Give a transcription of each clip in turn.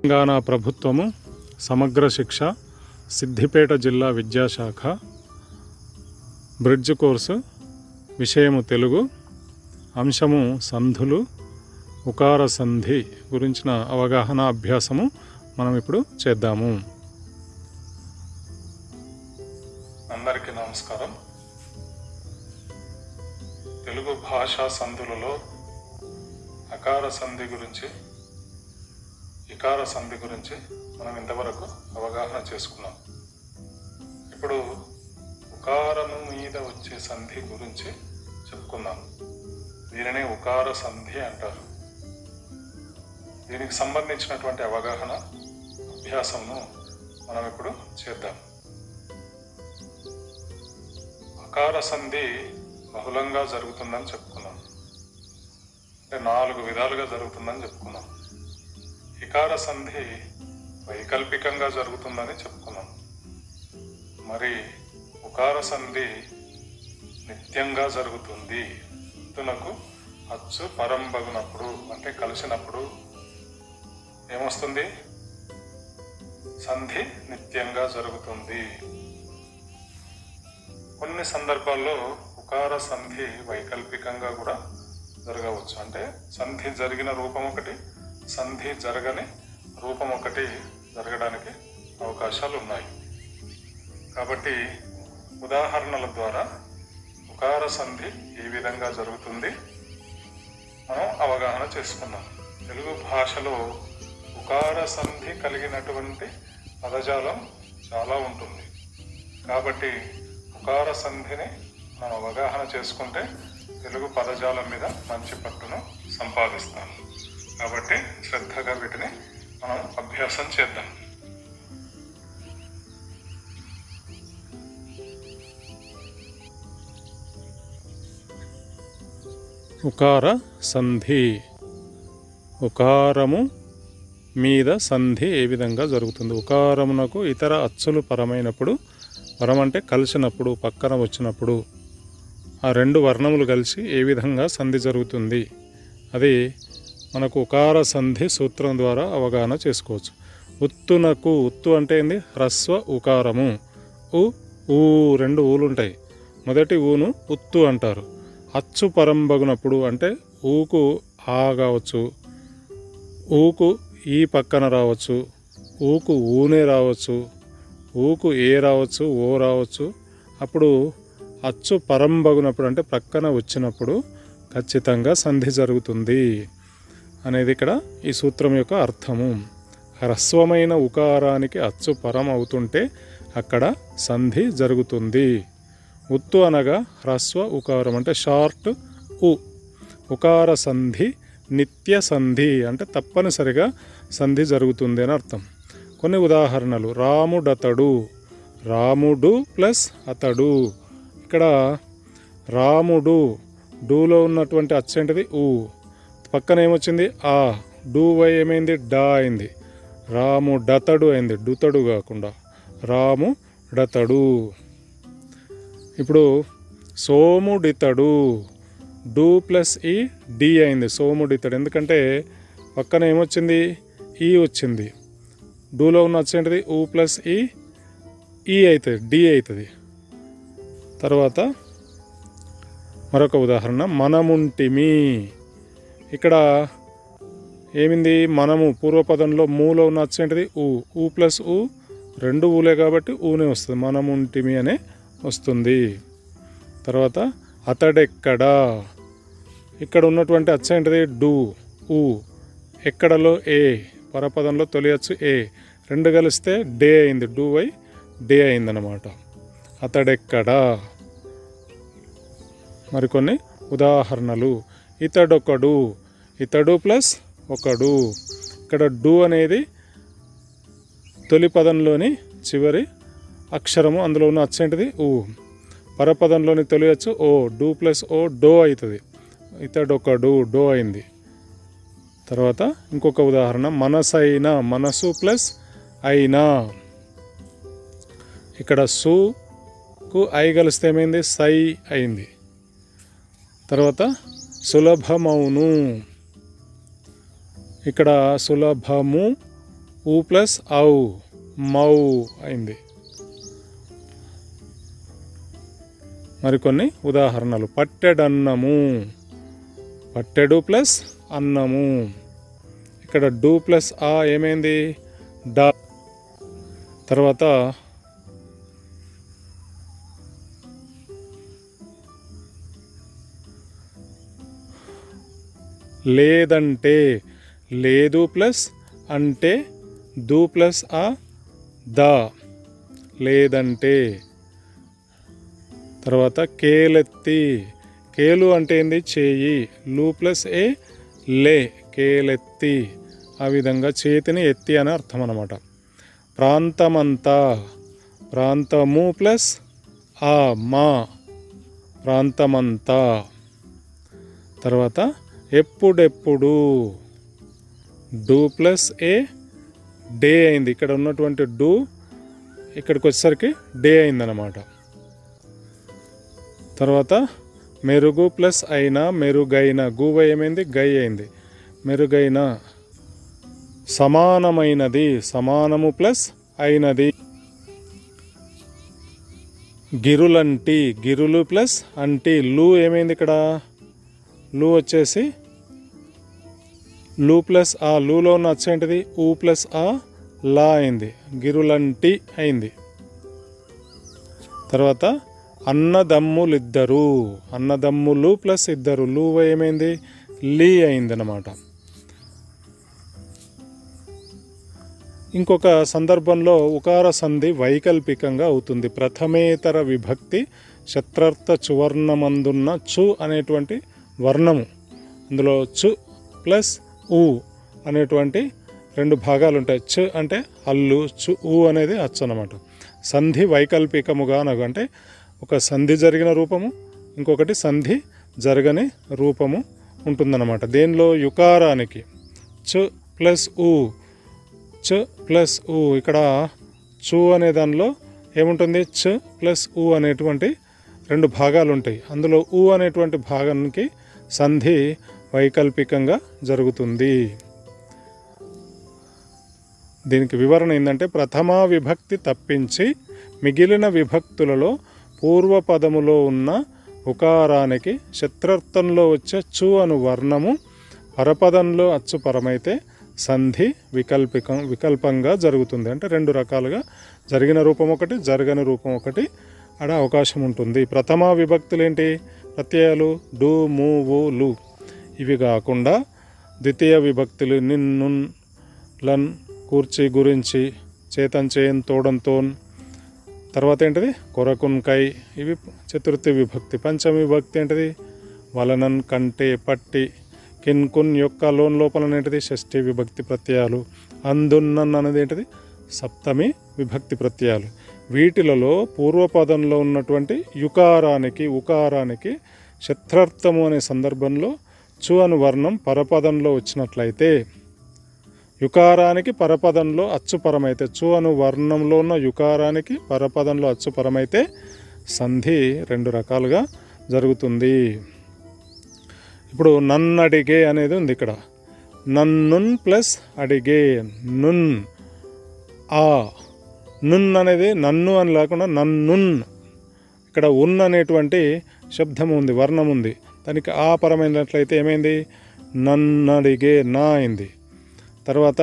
తెలంగాణ ప్రభుత్వము సమగ్ర శిక్ష సిద్దిపేట జిల్లా విద్యాశాఖ బ్రిడ్జ్ కోర్సు విషయము తెలుగు అంశము సంధులు ఉకార సంధి గురించిన అవగాహన అభ్యాసము మనం ఇప్పుడు చేద్దాము అందరికీ నమస్కారం తెలుగు భాషా సంధులలో అకార సంధి గురించి ఇకార సంధి గురించి మనం ఇంతవరకు అవగాహన చేసుకున్నాం ఇప్పుడు ఉకారము మీద వచ్చే సంధి గురించి చెప్పుకుందాం దీనిని ఉకార సంధి అంటారు దీనికి సంబంధించినటువంటి అవగాహన అభ్యాసంను మనం ఇప్పుడు చేద్దాం అకార సంధి బహుళంగా జరుగుతుందని చెప్పుకున్నాం అంటే నాలుగు విధాలుగా జరుగుతుందని చెప్పుకున్నాం ఇకార సంధి వైకల్పికంగా జరుగుతుందని చెప్పుకున్నాం మరి ఉకార సంధి నిత్యంగా జరుగుతుంది తునకు అచ్చు పరంబగునప్పుడు అంటే కలిసినప్పుడు ఏమొస్తుంది సంధి నిత్యంగా జరుగుతుంది కొన్ని సందర్భాల్లో ఉకార సంధి వైకల్పికంగా కూడా జరగవచ్చు అంటే సంధి జరిగిన రూపం ఒకటి సంధి జరగని రూపం ఒకటి జరగడానికి అవకాశాలు ఉన్నాయి కాబట్టి ఉదాహరణల ద్వారా ఉకార సంధి ఏ విధంగా జరుగుతుంది మనం అవగాహన చేసుకున్నాం తెలుగు భాషలో ఉకార సంధి కలిగినటువంటి పదజాలం చాలా ఉంటుంది కాబట్టి ఉకార సంధిని మనం అవగాహన చేసుకుంటే తెలుగు పదజాలం మీద మంచి పట్టును సంపాదిస్తాం కాబట్టి శ్రద్ధగా వీటిని మనం అభ్యాసం చేద్దాం ఉకార సంధి ఉకారము మీద సంధి ఏ విధంగా జరుగుతుంది ఉకారమునకు ఇతర అచ్చులు పరమైనప్పుడు పరం అంటే కలిసినప్పుడు పక్కన వచ్చినప్పుడు ఆ రెండు వర్ణములు కలిసి ఏ విధంగా సంధి జరుగుతుంది అది మనకు ఉకార సంధి సూత్రం ద్వారా అవగాహన చేసుకోవచ్చు ఉత్తునకు ఉత్తు అంటే ఏంది హ్రస్వ ఉకారము ఉ ఊ రెండు ఊలు ఉంటాయి మొదటి ఊను ఉత్తు అంటారు అచ్చు పరంబగునప్పుడు అంటే ఊకు ఆ కావచ్చు ఊకు ఈ పక్కన రావచ్చు ఊకు ఊనే రావచ్చు ఊకు ఏ రావచ్చు ఓ రావచ్చు అప్పుడు అచ్చు పరంబగునప్పుడు అంటే ప్రక్కన వచ్చినప్పుడు ఖచ్చితంగా సంధి జరుగుతుంది అనేది ఇక్కడ ఈ సూత్రం యొక్క అర్థము హ్రస్వమైన ఉకారానికి అచ్చు పరం అవుతుంటే అక్కడ సంధి జరుగుతుంది ఉత్తు అనగా హ్రస్వ ఉకారం అంటే షార్ట్ ఉ ఉకార సంధి నిత్య సంధి అంటే తప్పనిసరిగా సంధి జరుగుతుంది అని అర్థం కొన్ని ఉదాహరణలు రాముడతడు రాముడు ప్లస్ అతడు ఇక్కడ రాముడు డూలో ఉన్నటువంటి అచ్చేంటిది ఊ పక్కన ఏమొచ్చింది ఆ డూ వై ఏమైంది డా అయింది రాము డతడు అయింది డుతడు కాకుండా రాము డతడు ఇప్పుడు సోముడితడు డూ ప్లస్ ఈ డి అయింది సోముడితడు ఎందుకంటే పక్కన ఏమొచ్చింది ఈ వచ్చింది డూలో ఉన్న వచ్చేంటిది ఊ ప్లస్ ఈ ఈ అవుతుంది డి అవుతుంది తర్వాత మరొక ఉదాహరణ మనముంటిమి ఇక్కడ ఏమింది మనము పూర్వపదంలో మూలో ఉన్న వచ్చేంటిది ఊ ఊ ప్లస్ ఊ రెండు ఊలే కాబట్టి ఊనే వస్తుంది మనముంటిమి అనే వస్తుంది తర్వాత అతడెక్కడా ఇక్కడ ఉన్నటువంటి అచ్చేంటిది డు ఊ ఎక్కడలో ఏ పరపదంలో తొలియచ్చు ఏ రెండు కలిస్తే డే అయింది డూ వై డే అయిందనమాట అతడెక్కడా మరికొన్ని ఉదాహరణలు ఇతడొకడు ఇతడు ప్లస్ ఒకడు ఇక్కడ డు అనేది తొలి పదంలోని చివరి అక్షరము అందులో ఉన్న అచ్చేంటిది ఊ పరపదంలోని తొలి అచ్చు ఓ డూ ప్లస్ ఓ డో అవుతుంది ఇతడొకడు డో అయింది తర్వాత ఇంకొక ఉదాహరణ మనసైన మనసు ప్లస్ అయినా ఇక్కడ సుకు ఐ కలిస్తే ఏమైంది సై అయింది తర్వాత సులభమౌను ఇక్కడ సులభము ఊ ప్లస్ ఔ మౌ అయింది మరికొన్ని ఉదాహరణలు పట్టెడన్నము పట్టెడు ప్లస్ అన్నము ఇక్కడ డు ప్లస్ ఆ ఏమైంది డా తర్వాత లేదంటే లేదు ప్లస్ అంటే దు ప్లస్ ఆ ద లేదంటే తర్వాత కేలెత్తి కేలు అంటే ఏంది చేయి లు ప్లస్ ఏ లే కేలెత్తి ఆ విధంగా చేతిని ఎత్తి అని అర్థం అన్నమాట ప్రాంతమంతా ప్రాంతము ప్లస్ ఆ మా ప్రాంతమంతా తర్వాత ఎప్పుడెప్పుడు డు ప్లస్ ఏ డే అయింది ఇక్కడ ఉన్నటువంటి డు ఇక్కడికి వచ్చేసరికి డే అయిందన్నమాట తర్వాత మెరుగు ప్లస్ అయిన మెరుగైన గువ ఏమైంది గై అయింది మెరుగైన సమానమైనది సమానము ప్లస్ అయినది గిరులంటి గిరులు ప్లస్ అంటి లు ఏమైంది ఇక్కడ లు వచ్చేసి లు ప్లస్ ఆ లూలో ఉన్న అచ్చు ఏంటిది ఊ ప్లస్ ఆ లా అయింది గిరులంటి అయింది తర్వాత అన్నదమ్ములిద్దరు అన్నదమ్ములు ప్లస్ ఇద్దరు లు ఏమైంది లీ అయింది అన్నమాట ఇంకొక సందర్భంలో ఉకార సంధి వైకల్పికంగా అవుతుంది ప్రథమేతర విభక్తి శత్రర్థ చువర్ణమందున్న చు అనేటువంటి వర్ణము అందులో చు ప్లస్ ఊ అనేటువంటి రెండు భాగాలు ఉంటాయి చ అంటే హల్లు చు ఊ అనేది అచ్చు అన్నమాట సంధి వైకల్పికముగా అనగా అంటే ఒక సంధి జరిగిన రూపము ఇంకొకటి సంధి జరగని రూపము ఉంటుందన్నమాట దేనిలో యుకారానికి చ ప్లస్ ఊ చ ప్లస్ ఊ ఇక్కడ చు అనే దానిలో ఏముంటుంది చ ప్లస్ ఊ అనేటువంటి రెండు భాగాలు ఉంటాయి అందులో ఊ అనేటువంటి భాగానికి సంధి వైకల్పికంగా జరుగుతుంది దీనికి వివరణ ఏంటంటే ప్రథమ విభక్తి తప్పించి మిగిలిన విభక్తులలో పూర్వపదములో ఉన్న ఉకారానికి శత్రర్థంలో వచ్చే చు అను వర్ణము పరపదంలో అచ్చు పరమైతే సంధి వికల్పికం వికల్పంగా జరుగుతుంది అంటే రెండు రకాలుగా జరిగిన రూపం ఒకటి జరగని రూపం ఒకటి ఆడ అవకాశం ఉంటుంది ప్రథమ విభక్తులు ఏంటి ప్రత్యయాలు డు ము వు లు ఇవి కాకుండా ద్వితీయ విభక్తులు నిన్ నున్ లన్ కూర్చి గురించి చేతన్ చేయన్ తోడన్ తోన్ తర్వాత ఏంటిది కొరకున్ కై ఇవి చతుర్థి విభక్తి పంచమి విభక్తి ఏంటిది వలనన్ కంటే పట్టి కిన్ కున్ యొక్క లోన్ లోపల ఏంటిది షష్ఠి విభక్తి ప్రత్యయాలు అందున్నన్ అనేది ఏంటిది సప్తమి విభక్తి ప్రత్యయాలు వీటిలలో పూర్వపదంలో ఉన్నటువంటి యుకారానికి ఉకారానికి శత్రార్థము అనే సందర్భంలో చు అను వర్ణం పరపదంలో వచ్చినట్లయితే యుకారానికి పరపదంలో అచ్చుపరమైతే చు అను వర్ణంలో ఉన్న యుకారానికి పరపదంలో అచ్చుపరమైతే సంధి రెండు రకాలుగా జరుగుతుంది ఇప్పుడు నన్నడిగే అనేది ఉంది ఇక్కడ నన్నున్ ప్లస్ అడిగే నున్ ఆ నున్ అనేది నన్ను అని లేకుండా నన్నున్ ఇక్కడ ఉన్ అనేటువంటి శబ్దం ఉంది వర్ణం ఉంది దానికి ఆ పరమైనట్లయితే ఏమైంది నన్నడిగే నా అయింది తర్వాత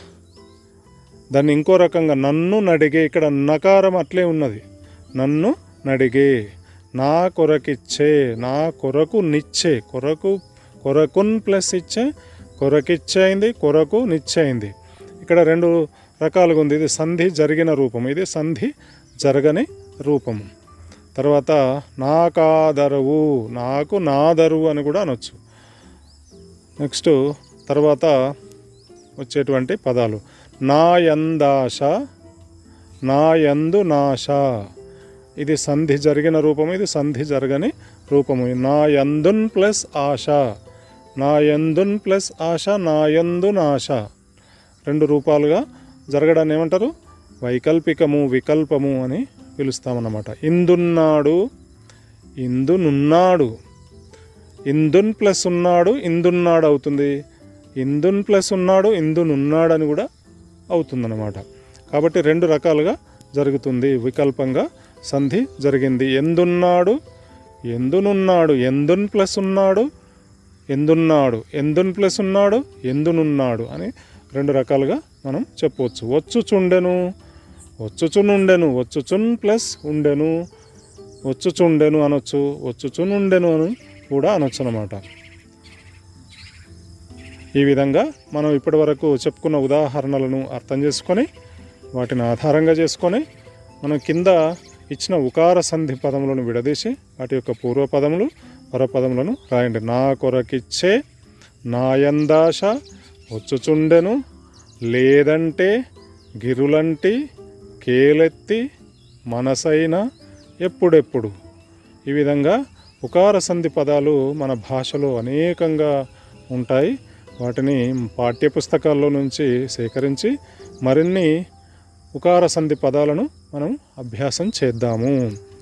దాన్ని ఇంకో రకంగా నన్ను నడిగే ఇక్కడ నకారం అట్లే ఉన్నది నన్ను నడిగే నా కొరకిచ్చే నా కొరకు నిచ్చే కొరకు కొరకున్ ప్లస్ ఇచ్చే కొరకిచ్చే అయింది కొరకు నిచ్చే అయింది ఇక్కడ రెండు రకాలుగా ఉంది ఇది సంధి జరిగిన రూపం ఇది సంధి జరగని రూపము తర్వాత నాకాదరువు నాకు నాదరువు అని కూడా అనొచ్చు నెక్స్ట్ తర్వాత వచ్చేటువంటి పదాలు నా యందాశ నా యందు నాశ ఇది సంధి జరిగిన రూపము ఇది సంధి జరగని రూపము నా యందున్ ప్లస్ ఆశ నా యందున్ ప్లస్ ఆశ నా యందు నాశ రెండు రూపాలుగా జరగడాన్ని ఏమంటారు వైకల్పికము వికల్పము అని పిలుస్తామన్నమాట ఇందున్నాడు ఇందునున్నాడు ఇందున్ ప్లస్ ఉన్నాడు ఇందున్నాడు అవుతుంది ఇందున్ ప్లస్ ఉన్నాడు ఇందునున్నాడు అని కూడా అవుతుందన్నమాట కాబట్టి రెండు రకాలుగా జరుగుతుంది వికల్పంగా సంధి జరిగింది ఎందున్నాడు ఎందునున్నాడు ఎందున్ ప్లస్ ఉన్నాడు ఎందున్నాడు ఎందున్ ప్లస్ ఉన్నాడు ఎందునున్నాడు అని రెండు రకాలుగా మనం చెప్పవచ్చు వచ్చుచుండెను వచ్చుచునుండెను వచ్చుచున్ ప్లస్ ఉండెను వచ్చుచుండెను అనొచ్చు వచ్చుచునుండెను అని కూడా అనొచ్చు అనమాట ఈ విధంగా మనం ఇప్పటివరకు చెప్పుకున్న ఉదాహరణలను అర్థం చేసుకొని వాటిని ఆధారంగా చేసుకొని మనం కింద ఇచ్చిన ఉకార సంధి పదములను విడదీసి వాటి యొక్క పూర్వపదములు పరపదములను రాయండి నా కొరకిచ్చే నాయందాశ వచ్చుచుండెను లేదంటే గిరులంటి కేలెత్తి మనసైన ఎప్పుడెప్పుడు ఈ విధంగా ఉకార సంధి పదాలు మన భాషలో అనేకంగా ఉంటాయి వాటిని పాఠ్యపుస్తకాల్లో నుంచి సేకరించి మరిన్ని ఉకార సంధి పదాలను మనం అభ్యాసం చేద్దాము